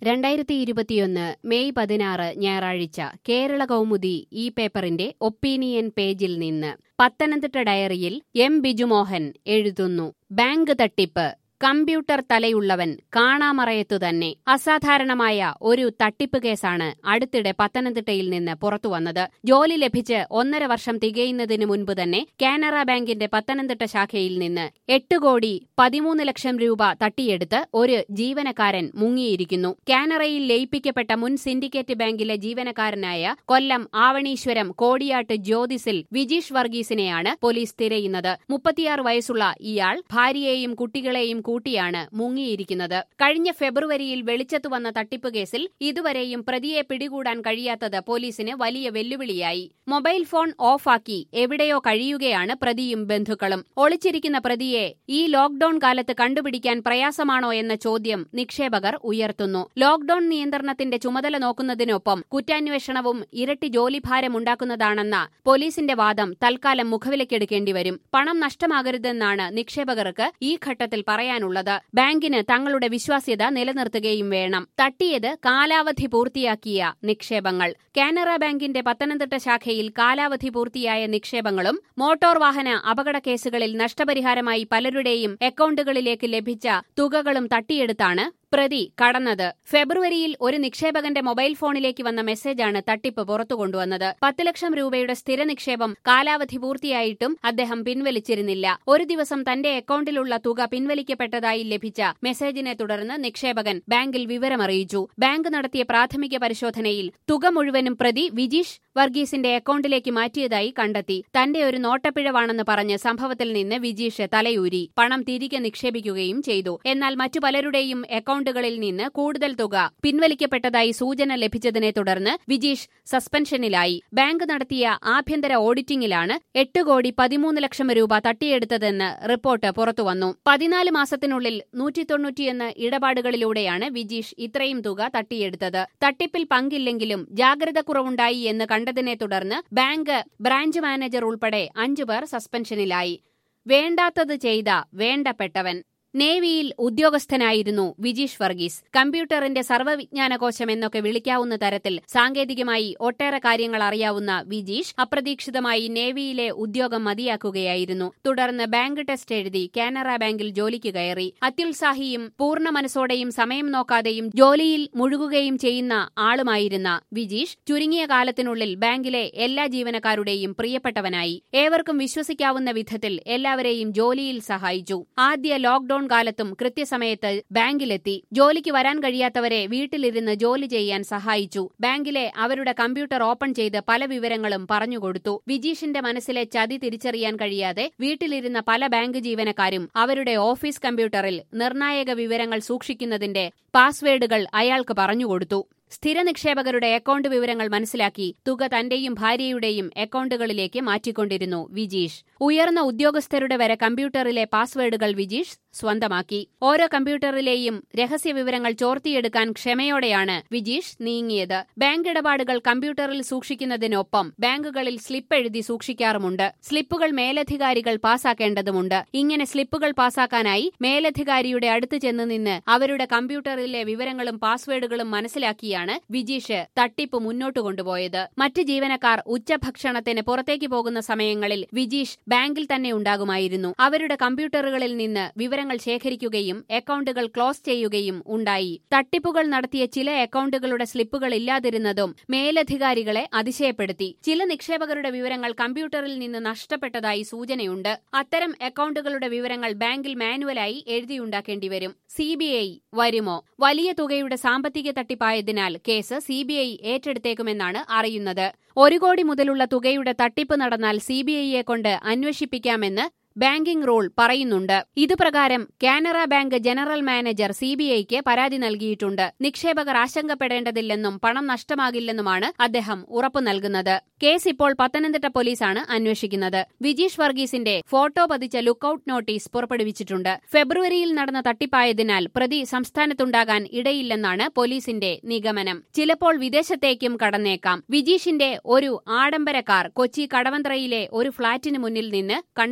രണ്ടായിരത്തി ഇരുപത്തിയൊന്ന് മെയ് പതിനാറ് ഞായറാഴ്ച കേരള കൗമുദി ഈ പേപ്പറിന്റെ ഒപ്പീനിയൻ പേജിൽ നിന്ന് പത്തനംതിട്ട ഡയറിയിൽ എം ബിജുമോഹൻ എഴുതുന്നു ബാങ്ക് തട്ടിപ്പ് കമ്പ്യൂട്ടർ തലയുള്ളവൻ കാണാമറയത്തു തന്നെ അസാധാരണമായ ഒരു തട്ടിപ്പ് കേസാണ് അടുത്തിടെ പത്തനംതിട്ടയിൽ നിന്ന് പുറത്തുവന്നത് ജോലി ലഭിച്ച് ഒന്നര വർഷം തികയുന്നതിന് മുൻപ് തന്നെ കാനറ ബാങ്കിന്റെ പത്തനംതിട്ട ശാഖയിൽ നിന്ന് എട്ട് കോടി പതിമൂന്ന് ലക്ഷം രൂപ തട്ടിയെടുത്ത് ഒരു ജീവനക്കാരൻ മുങ്ങിയിരിക്കുന്നു കാനറയിൽ ലയിപ്പിക്കപ്പെട്ട മുൻ സിൻഡിക്കേറ്റ് ബാങ്കിലെ ജീവനക്കാരനായ കൊല്ലം ആവണീശ്വരം കോടിയാട്ട് ജ്യോതിസിൽ വിജീഷ് വർഗീസിനെയാണ് പോലീസ് തിരയുന്നത് മുപ്പത്തിയാറ് വയസ്സുള്ള ഇയാൾ ഭാര്യയെയും കുട്ടികളെയും കൂട്ടിയാണ് മുങ്ങിയിരിക്കുന്നത് കഴിഞ്ഞ ഫെബ്രുവരിയിൽ വെളിച്ചത്തു വന്ന തട്ടിപ്പ് കേസിൽ ഇതുവരെയും പ്രതിയെ പിടികൂടാൻ കഴിയാത്തത് പോലീസിന് വലിയ വെല്ലുവിളിയായി മൊബൈൽ ഫോൺ ഓഫാക്കി എവിടെയോ കഴിയുകയാണ് പ്രതിയും ബന്ധുക്കളും ഒളിച്ചിരിക്കുന്ന പ്രതിയെ ഈ ലോക്ഡൌൺ കാലത്ത് കണ്ടുപിടിക്കാൻ പ്രയാസമാണോ എന്ന ചോദ്യം നിക്ഷേപകർ ഉയർത്തുന്നു ലോക്ഡൌൺ നിയന്ത്രണത്തിന്റെ ചുമതല നോക്കുന്നതിനൊപ്പം കുറ്റാന്വേഷണവും ഇരട്ടി ജോലിഭാരമുണ്ടാക്കുന്നതാണെന്ന പോലീസിന്റെ വാദം തൽക്കാലം മുഖവിലക്കെടുക്കേണ്ടി വരും പണം നഷ്ടമാകരുതെന്നാണ് നിക്ഷേപകർക്ക് ഈ ഘട്ടത്തിൽ പറയാനുള്ളത് ബാങ്കിന് തങ്ങളുടെ വിശ്വാസ്യത നിലനിർത്തുകയും വേണം തട്ടിയത് കാലാവധി പൂർത്തിയാക്കിയ നിക്ഷേപങ്ങൾ കാനറ ബാങ്കിന്റെ പത്തനംതിട്ട ശാഖയിൽ കാലാവധി പൂർത്തിയായ നിക്ഷേപങ്ങളും മോട്ടോർ വാഹന അപകട കേസുകളിൽ നഷ്ടപരിഹാരമായി പലരുടെയും അക്കൌണ്ടുകളിലേക്ക് ലഭിച്ച തുകകളും തട്ടിയെടുത്താണ് പ്രതി കടന്നത് ഫെബ്രുവരിയിൽ ഒരു നിക്ഷേപകന്റെ മൊബൈൽ ഫോണിലേക്ക് വന്ന മെസ്സേജാണ് തട്ടിപ്പ് പുറത്തു കൊണ്ടുവന്നത് പത്ത് ലക്ഷം രൂപയുടെ സ്ഥിര നിക്ഷേപം കാലാവധി പൂർത്തിയായിട്ടും അദ്ദേഹം പിൻവലിച്ചിരുന്നില്ല ഒരു ദിവസം തന്റെ അക്കൌണ്ടിലുള്ള തുക പിൻവലിക്കപ്പെട്ടതായി ലഭിച്ച മെസ്സേജിനെ തുടർന്ന് നിക്ഷേപകൻ ബാങ്കിൽ വിവരമറിയിച്ചു ബാങ്ക് നടത്തിയ പ്രാഥമിക പരിശോധനയിൽ തുക മുഴുവനും പ്രതി വിജീഷ് വർഗീസിന്റെ അക്കൌണ്ടിലേക്ക് മാറ്റിയതായി കണ്ടെത്തി തന്റെ ഒരു നോട്ടപ്പിഴവാണെന്ന് പറഞ്ഞ് സംഭവത്തിൽ നിന്ന് വിജീഷ് തലയൂരി പണം തിരികെ നിക്ഷേപിക്കുകയും ചെയ്തു എന്നാൽ മറ്റു പലരുടെയും അക്കൌണ്ടുകളിൽ നിന്ന് കൂടുതൽ തുക പിൻവലിക്കപ്പെട്ടതായി സൂചന ലഭിച്ചതിനെ തുടർന്ന് വിജീഷ് സസ്പെൻഷനിലായി ബാങ്ക് നടത്തിയ ആഭ്യന്തര ഓഡിറ്റിംഗിലാണ് എട്ട് കോടി പതിമൂന്ന് ലക്ഷം രൂപ തട്ടിയെടുത്തതെന്ന് റിപ്പോർട്ട് പുറത്തുവന്നു പതിനാല് മാസത്തിനുള്ളിൽ നൂറ്റി തൊണ്ണൂറ്റിയൊന്ന് ഇടപാടുകളിലൂടെയാണ് വിജീഷ് ഇത്രയും തുക തട്ടിയെടുത്തത് തട്ടിപ്പിൽ പങ്കില്ലെങ്കിലും ജാഗ്രത കുറവുണ്ടായി എന്ന് കണ്ടതിനെ തുടർന്ന് ബാങ്ക് ബ്രാഞ്ച് മാനേജർ ഉൾപ്പെടെ അഞ്ചുപേർ സസ്പെൻഷനിലായി വേണ്ടാത്തത് ചെയ്ത വേണ്ടപ്പെട്ടവൻ നേവിയിൽ ഉദ്യോഗസ്ഥനായിരുന്നു വിജീഷ് വർഗീസ് കമ്പ്യൂട്ടറിന്റെ സർവ്വവിജ്ഞാനകോശം എന്നൊക്കെ വിളിക്കാവുന്ന തരത്തിൽ സാങ്കേതികമായി ഒട്ടേറെ കാര്യങ്ങൾ അറിയാവുന്ന വിജീഷ് അപ്രതീക്ഷിതമായി നേവിയിലെ ഉദ്യോഗം മതിയാക്കുകയായിരുന്നു തുടർന്ന് ബാങ്ക് ടെസ്റ്റ് എഴുതി കാനറ ബാങ്കിൽ ജോലിക്ക് കയറി അത്യുത്സാഹിയും പൂർണ്ണ മനസ്സോടെയും സമയം നോക്കാതെയും ജോലിയിൽ മുഴുകുകയും ചെയ്യുന്ന ആളുമായിരുന്ന വിജീഷ് ചുരുങ്ങിയ കാലത്തിനുള്ളിൽ ബാങ്കിലെ എല്ലാ ജീവനക്കാരുടെയും പ്രിയപ്പെട്ടവനായി ഏവർക്കും വിശ്വസിക്കാവുന്ന വിധത്തിൽ എല്ലാവരെയും ജോലിയിൽ സഹായിച്ചു ആദ്യ ലോക്ഡൌൺ കാലത്തും കൃത്യസമയത്ത് ബാങ്കിലെത്തി ജോലിക്ക് വരാൻ കഴിയാത്തവരെ വീട്ടിലിരുന്ന് ജോലി ചെയ്യാൻ സഹായിച്ചു ബാങ്കിലെ അവരുടെ കമ്പ്യൂട്ടർ ഓപ്പൺ ചെയ്ത് പല വിവരങ്ങളും പറഞ്ഞുകൊടുത്തു വിജീഷിന്റെ മനസ്സിലെ ചതി തിരിച്ചറിയാൻ കഴിയാതെ വീട്ടിലിരുന്ന പല ബാങ്ക് ജീവനക്കാരും അവരുടെ ഓഫീസ് കമ്പ്യൂട്ടറിൽ നിർണായക വിവരങ്ങൾ സൂക്ഷിക്കുന്നതിന്റെ പാസ്വേഡുകൾ അയാൾക്ക് പറഞ്ഞുകൊടുത്തു സ്ഥിര നിക്ഷേപകരുടെ അക്കൌണ്ട് വിവരങ്ങൾ മനസ്സിലാക്കി തുക തന്റെയും ഭാര്യയുടെയും അക്കൌണ്ടുകളിലേക്ക് മാറ്റിക്കൊണ്ടിരുന്നു വിജീഷ് ഉയർന്ന ഉദ്യോഗസ്ഥരുടെ വരെ കമ്പ്യൂട്ടറിലെ പാസ്വേഡുകൾ വിജീഷ് സ്വന്തമാക്കി ഓരോ കമ്പ്യൂട്ടറിലെയും രഹസ്യ വിവരങ്ങൾ ചോർത്തിയെടുക്കാൻ ക്ഷമയോടെയാണ് വിജീഷ് നീങ്ങിയത് ബാങ്ക് ഇടപാടുകൾ കമ്പ്യൂട്ടറിൽ സൂക്ഷിക്കുന്നതിനൊപ്പം ബാങ്കുകളിൽ സ്ലിപ്പ് എഴുതി സൂക്ഷിക്കാറുമുണ്ട് സ്ലിപ്പുകൾ മേലധികാരികൾ പാസാക്കേണ്ടതുണ്ട് ഇങ്ങനെ സ്ലിപ്പുകൾ പാസാക്കാനായി മേലധികാരിയുടെ അടുത്ത് ചെന്ന് നിന്ന് അവരുടെ കമ്പ്യൂട്ടറിലെ വിവരങ്ങളും പാസ്വേഡുകളും മനസ്സിലാക്കിയാണ് വിജീഷ് തട്ടിപ്പ് മുന്നോട്ട് കൊണ്ടുപോയത് മറ്റ് ജീവനക്കാർ ഉച്ചഭക്ഷണത്തിന് പുറത്തേക്ക് പോകുന്ന സമയങ്ങളിൽ വിജീഷ് ബാങ്കിൽ തന്നെ ഉണ്ടാകുമായിരുന്നു അവരുടെ കമ്പ്യൂട്ടറുകളിൽ നിന്ന് വിവരങ്ങൾ ശേഖരിക്കുകയും അക്കൌണ്ടുകൾ ക്ലോസ് ചെയ്യുകയും ഉണ്ടായി തട്ടിപ്പുകൾ നടത്തിയ ചില അക്കൌണ്ടുകളുടെ സ്ലിപ്പുകൾ ഇല്ലാതിരുന്നതും മേലധികാരികളെ അതിശയപ്പെടുത്തി ചില നിക്ഷേപകരുടെ വിവരങ്ങൾ കമ്പ്യൂട്ടറിൽ നിന്ന് നഷ്ടപ്പെട്ടതായി സൂചനയുണ്ട് അത്തരം അക്കൌണ്ടുകളുടെ വിവരങ്ങൾ ബാങ്കിൽ മാനുവലായി എഴുതിയുണ്ടാക്കേണ്ടി വരും സിബിഐ വരുമോ വലിയ തുകയുടെ സാമ്പത്തിക തട്ടിപ്പായതിനാൽ കേസ് സിബിഐ ഏറ്റെടുത്തേക്കുമെന്നാണ് അറിയുന്നത് ഒരു കോടി മുതലുള്ള തുകയുടെ തട്ടിപ്പ് നടന്നാൽ സിബിഐയെ കൊണ്ട് അന്വേഷിപ്പിക്കാമെന്ന് ബാങ്കിംഗ് റൂൾ പറയുന്നുണ്ട് ഇതുപ്രകാരം കാനറ ബാങ്ക് ജനറൽ മാനേജർ സിബിഐക്ക് പരാതി നൽകിയിട്ടുണ്ട് നിക്ഷേപകർ ആശങ്കപ്പെടേണ്ടതില്ലെന്നും പണം നഷ്ടമാകില്ലെന്നുമാണ് അദ്ദേഹം ഉറപ്പു നൽകുന്നത് കേസ് ഇപ്പോൾ പത്തനംതിട്ട പോലീസാണ് അന്വേഷിക്കുന്നത് വിജീഷ് വർഗീസിന്റെ ഫോട്ടോ പതിച്ച ലുക്കൌട്ട് നോട്ടീസ് പുറപ്പെടുവിച്ചിട്ടുണ്ട് ഫെബ്രുവരിയിൽ നടന്ന തട്ടിപ്പായതിനാൽ പ്രതി സംസ്ഥാനത്തുണ്ടാകാൻ ഇടയില്ലെന്നാണ് പോലീസിന്റെ നിഗമനം ചിലപ്പോൾ വിദേശത്തേക്കും കടന്നേക്കാം വിജീഷിന്റെ ഒരു ആഡംബര കാർ കൊച്ചി കടവന്ത്രയിലെ ഒരു ഫ്ളാറ്റിന് മുന്നിൽ നിന്ന് കണ്ടെടുത്തിട്ടുണ്ട്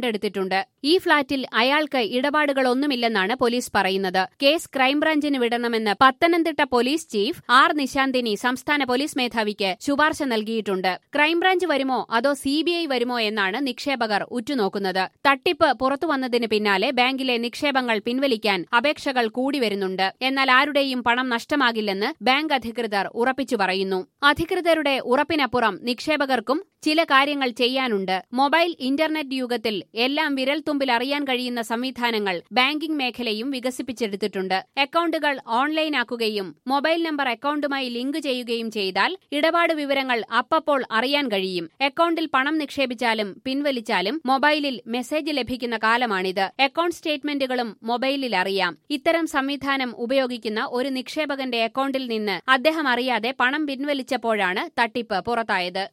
നൽകിയിട്ടുണ്ട് ഈ ഫ്ളാറ്റിൽ അയാൾക്ക് ഇടപാടുകളൊന്നുമില്ലെന്നാണ് പോലീസ് പറയുന്നത് കേസ് ക്രൈംബ്രാഞ്ചിന് വിടണമെന്ന് Pathanamthitta police chief R Nishanthini സംസ്ഥാന പോലീസ് മേധാവിക്ക് ശുപാർശ നൽകിയിട്ടുണ്ട് ക്രൈംബ്രാഞ്ച് വരുമോ അതോ സിബിഐ വരുമോ എന്നാണ് നിക്ഷേപകർ ഉറ്റുനോക്കുന്നത് തട്ടിപ്പ് പുറത്തുവന്നതിന് പിന്നാലെ ബാങ്കിലെ നിക്ഷേപങ്ങൾ പിൻവലിക്കാൻ അപേക്ഷകൾ കൂടി വരുന്നുണ്ട് എന്നാൽ ആരുടെയും പണം നഷ്ടമാകില്ലെന്ന് ബാങ്ക് അധികൃതർ ഉറപ്പിച്ചു പറയുന്നു അധികൃതരുടെ ഉറപ്പിനപ്പുറം നിക്ഷേപകർക്കും ചില കാര്യങ്ങൾ ചെയ്യാനുണ്ട് മൊബൈൽ ഇന്റർനെറ്റ് യുഗത്തിൽ എല്ലാം വിരൽത്തുമ്പിൽ അറിയാൻ കഴിയുന്ന സംവിധാനങ്ങൾ ബാങ്കിംഗ് മേഖലയും വികസിപ്പിച്ചെടുത്തിട്ടുണ്ട് അക്കൌണ്ടുകൾ ഓൺലൈനാക്കുകയും മൊബൈൽ നമ്പർ അക്കൌണ്ടുമായി ലിങ്ക് ചെയ്യുകയും ചെയ്താൽ ഇടപാട് വിവരങ്ങൾ അപ്പപ്പോൾ അറിയാൻ കഴിയും അക്കൌണ്ടിൽ പണം നിക്ഷേപിച്ചാലും പിൻവലിച്ചാലും മൊബൈലിൽ മെസ്സേജ് ലഭിക്കുന്ന കാലമാണിത് അക്കൌണ്ട് സ്റ്റേറ്റ്മെന്റുകളും മൊബൈലിൽ അറിയാം ഇത്തരം സംവിധാനം ഉപയോഗിക്കുന്ന ഒരു നിക്ഷേപകന്റെ അക്കൌണ്ടിൽ നിന്ന് അദ്ദേഹം അറിയാതെ പണം പിൻവലിച്ചപ്പോഴാണ് തട്ടിപ്പ് പുറത്തായത്